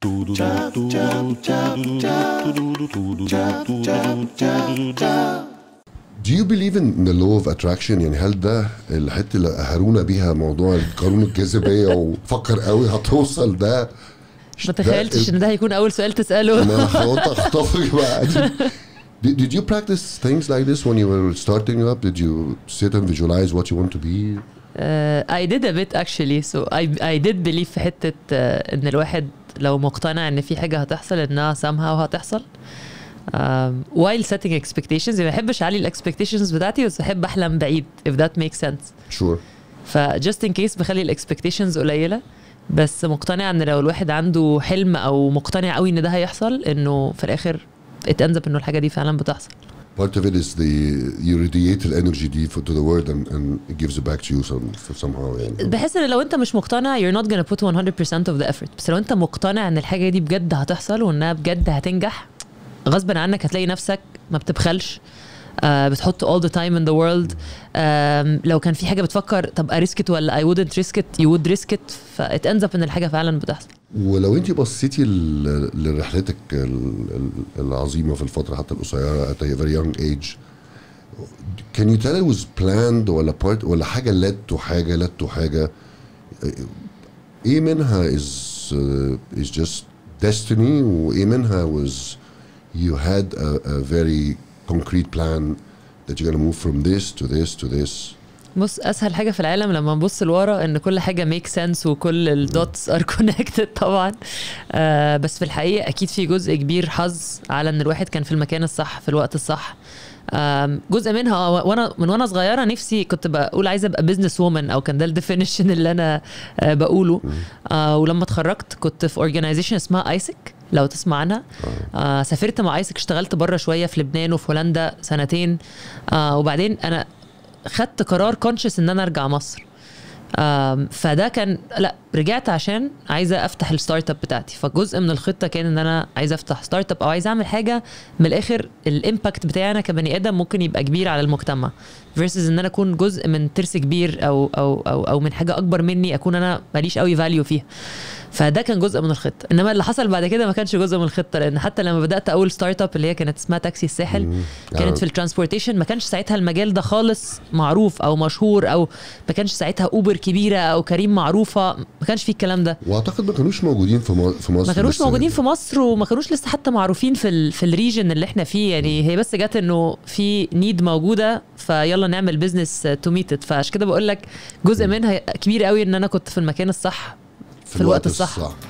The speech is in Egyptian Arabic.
Do you believe in the law of attraction يعني هل ده الحته اللي قهرونا بيها موضوع قانون الجاذبيه وفكر قوي هتوصل ده ما تخيلتش ان ده هيكون اول سؤال تساله ما حاولت اخطفك بقى Did, did you practice things like this when you were starting up? Did you sit and visualize what you want to be? Uh, I did a bit actually so I, I did believe في حتة uh, ان الواحد لو مقتنع ان في حاجة هتحصل انها somehow هتحصل um, while setting expectations يعني ما بحبش اعلي الاكسبكتيشنز بتاعتي بس بحب احلم بعيد if that makes sense Sure. ف just in case بخلي الاكسبكتيشنز قليلة بس مقتنع ان لو الواحد عنده حلم او مقتنع قوي ان ده هيحصل انه في الاخر it ends up انه الحاجة دي فعلا بتحصل Part of it is the you radiate the energy دي for- to the world and, and it gives it back to you some, somehow يعني. بحس ان لو انت مش مقتنع you're not gonna put 100% of the effort بس لو انت مقتنع ان الحاجه دي بجد هتحصل وانها بجد هتنجح غصبا عنك هتلاقي نفسك ما بتبخلش آه بتحط all the time in the world آم لو كان في حاجه بتفكر طب اريسكت ولا I wouldn't risk it you would risk it ف it ends up ان الحاجه فعلا بتحصل ولو انت بصيتي ل- لرحلتك ال- ال- العظيمه في الفتره حتى القصيره at a very young age can you tell it was planned ولا part ولا حاجه led to حاجه led to حاجه ايه منها is uh, is just destiny وايه منها was you had a, a very concrete plan that you're gonna move from this to this to this بص اسهل حاجه في العالم لما نبص لورا ان كل حاجه ميك سنس وكل الدوتس ار كونكتد طبعا آه بس في الحقيقه اكيد في جزء كبير حظ على ان الواحد كان في المكان الصح في الوقت الصح آم، جزء منها وانا من وانا صغيره نفسي كنت بقول عايزه ابقى بزنس وومن او كان ده الديفينيشن اللي انا آه، بقوله آه ولما اتخرجت كنت في اورجانيزيشن اسمها ايسك لو تسمع عنها آه سافرت مع ايسك اشتغلت بره شويه في لبنان وفي هولندا سنتين آه وبعدين انا خدت قرار كونشس ان انا ارجع مصر آم، فده كان لا رجعت عشان عايزه افتح الستارت اب بتاعتي فجزء من الخطه كان ان انا عايزه افتح ستارت اب او عايزه اعمل حاجه من الاخر الامباكت بتاعي انا كبني ادم ممكن يبقى كبير على المجتمع فيرسز ان انا اكون جزء من ترس كبير او او او, أو من حاجه اكبر مني اكون انا ماليش قوي فاليو فيها فده كان جزء من الخطه انما اللي حصل بعد كده ما كانش جزء من الخطه لان حتى لما بدات اول ستارت اب اللي هي كانت اسمها تاكسي الساحل آه. كانت في الترانسبورتيشن ما كانش ساعتها المجال ده خالص معروف او مشهور او ما كانش ساعتها اوبر كبيره او كريم معروفه ما كانش فيه الكلام ده واعتقد ما كانوش موجودين في م- في مصر ما كانوش لسه موجودين يعني. في مصر وما كانوش لسه حتى معروفين في ال في الريجن اللي احنا فيه يعني هي بس جت انه في نيد موجوده فيلا نعمل بزنس تو ميت فعشان كده بقول لك جزء منها كبير قوي ان انا كنت في المكان الصح في الوقت الصح.